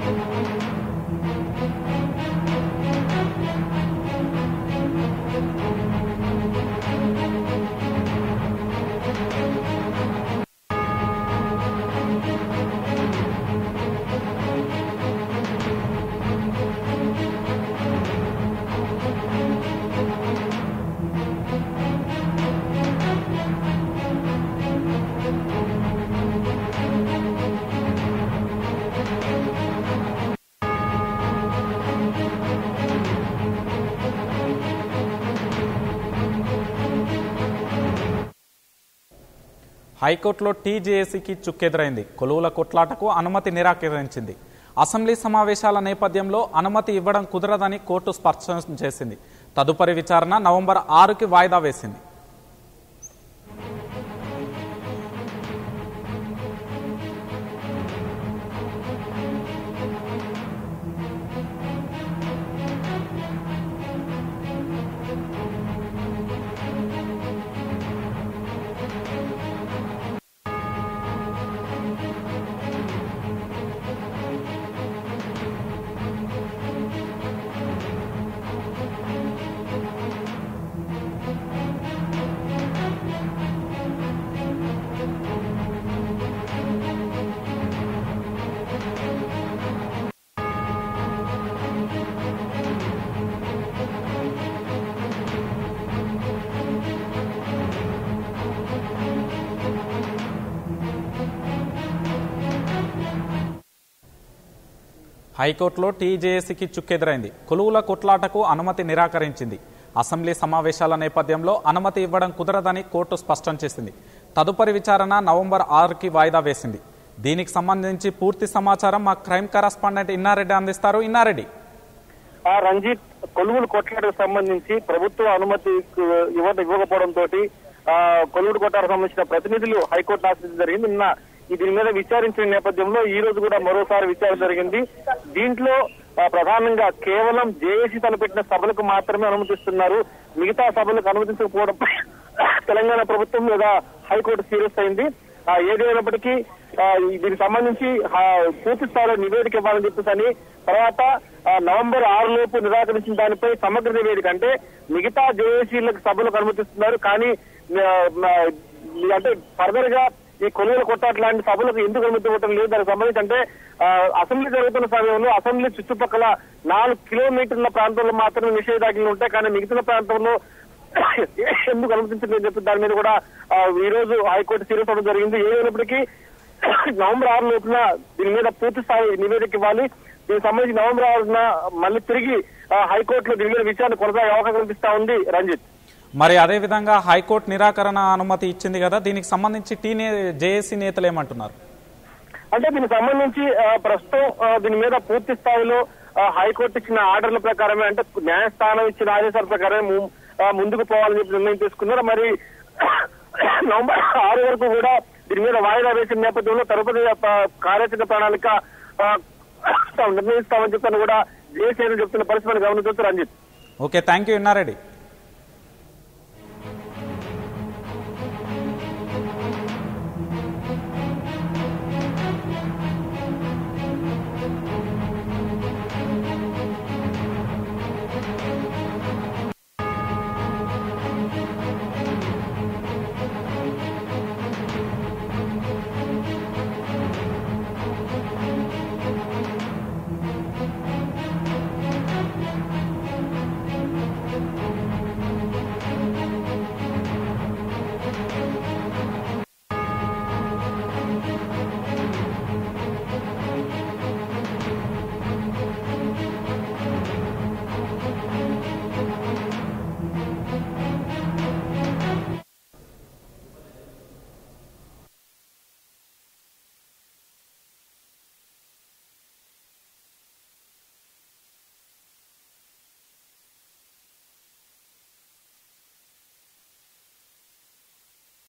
హైకోర్టులో టీజేఏసీకి చుక్కెదురైంది కొలువుల కొట్లాటకు అనుమతి నిరాకరించింది అసెంబ్లీ సమావేశాల నేపథ్యంలో అనుమతి ఇవ్వడం కుదరదని కోర్టు స్పష్టం చేసింది తదుపరి విచారణ నవంబర్ ఆరుకి వాయిదా వేసింది హైకోర్టులో టీజేఏసీకి చుక్కెదురైంది కొలువుల కొట్లాటకు అనుమతి నిరాకరించింది అసెంబ్లీ సమావేశాల నేపథ్యంలో అనుమతి ఇవ్వడం కుదరదని కోర్టు స్పష్టం చేసింది తదుపరి విచారణ నవంబర్ ఆరుకి వాయిదా వేసింది దీనికి సంబంధించి పూర్తి సమాచారం మా క్రైమ్ కరస్పాండెంట్ ఇన్నారెడ్డి అందిస్తారు ఇన్నారెడ్డి ఆ రంజిత్ కొలువులు కొట్లాటకు సంబంధించి ప్రభుత్వ అనుమతి ఇవ్వ ఇవ్వకపోవడం తోటి ఆ కొలువులు కొట్టాలకు సంబంధించిన ప్రతినిధులు హైకోర్టు ఆశ్రయించడం జరిగింది నిన్న ఈ దీని మీద విచారించిన నేపథ్యంలో ఈ రోజు కూడా మరోసారి విచారణ జరిగింది దీంట్లో ఆ, ప్రధానంగా కేవలం జేఏసీ తలపెట్టిన సభలకు మాత్రమే అనుమతిస్తున్నారు మిగతా సభలకు అనుమతించకపోవడంపై తెలంగాణ ప్రభుత్వం మీద హైకోర్టు సీరియస్ అయింది ఆ, ఏదేమైనప్పటికీ ఆ, ఈ దీనికి సంబంధించి ఆ, పూర్తి స్థాయిలో నివేదిక ఇవ్వాలని చెప్పేసి అని తర్వాత ఆ, నవంబర్ ఆరు లోపు నిరాకరించిన దానిపై సమగ్ర నివేదిక అంటే మిగతా జేఏసీలకు సభలకు అనుమతిస్తున్నారు కానీ ఆ, ఆ, అంటే ఫర్దర్ గా ఈ కొలువుల కొట్టాట లాంటి సభలకు ఎందుకు అనుమతి ఇవ్వటం లేదు దానికి సంబంధించి అంటే ఆ, అసెంబ్లీ జరుగుతున్న సమయంలో అసెంబ్లీ చుట్టుపక్కల నాలుగు కిలోమీటర్ల ప్రాంతంలో మాత్రమే నిషేధాజ్ఞలు ఉంటాయి కానీ మిగతా ప్రాంతంలో ఎందుకు అనుమతించలేదని చెప్పి దాని మీద కూడా ఆ, ఈ రోజు హైకోర్టు సీరియస్ అవ్వడం జరిగింది ఏదైనప్పటికీ నవంబర్ ఆరు లోపున దీని మీద పూర్తి స్థాయి నివేదిక ఇవ్వాలి దీనికి సంబంధించి నవంబర్ ఆరున మళ్ళీ తిరిగి ఆ, హైకోర్టులో దీని మీద విచారణ కొనసాగే అవకాశం కనిపిస్తా ఉంది రంజిత్ మరి అదే విధంగా హైకోర్టు నిరాకరణ అనుమతి ఇచ్చింది కదా దీనికి సంబంధించి టీ జేఏసీ నేతలు ఏమంటున్నారు అంటే దీనికి సంబంధించి ఆ, ప్రస్తుతం ఆ, దీని మీద పూర్తి స్థాయిలో ఆ, హైకోర్టు ఇచ్చిన ఆర్డర్ల ప్రకారమే అంటే న్యాయస్థానం ఇచ్చిన ఆదేశాల ప్రకారమే ము- ఆ, ముందుకు పోవాలని చెప్పి నిర్ణయం తీసుకున్నారు మరి నవంబర్ ఆరు వరకు కూడా దీని మీద వాయిదా వేసిన నేపథ్యంలో తదుపరి ఆ, కార్యాచరణ ప్రణాళిక ఆ, నిర్ణయిస్తామని చెప్పని కూడా జేసీ చెప్తున్న పరిస్థితిని గమనించవచ్చు Ranjith okay thank you Inna Reddy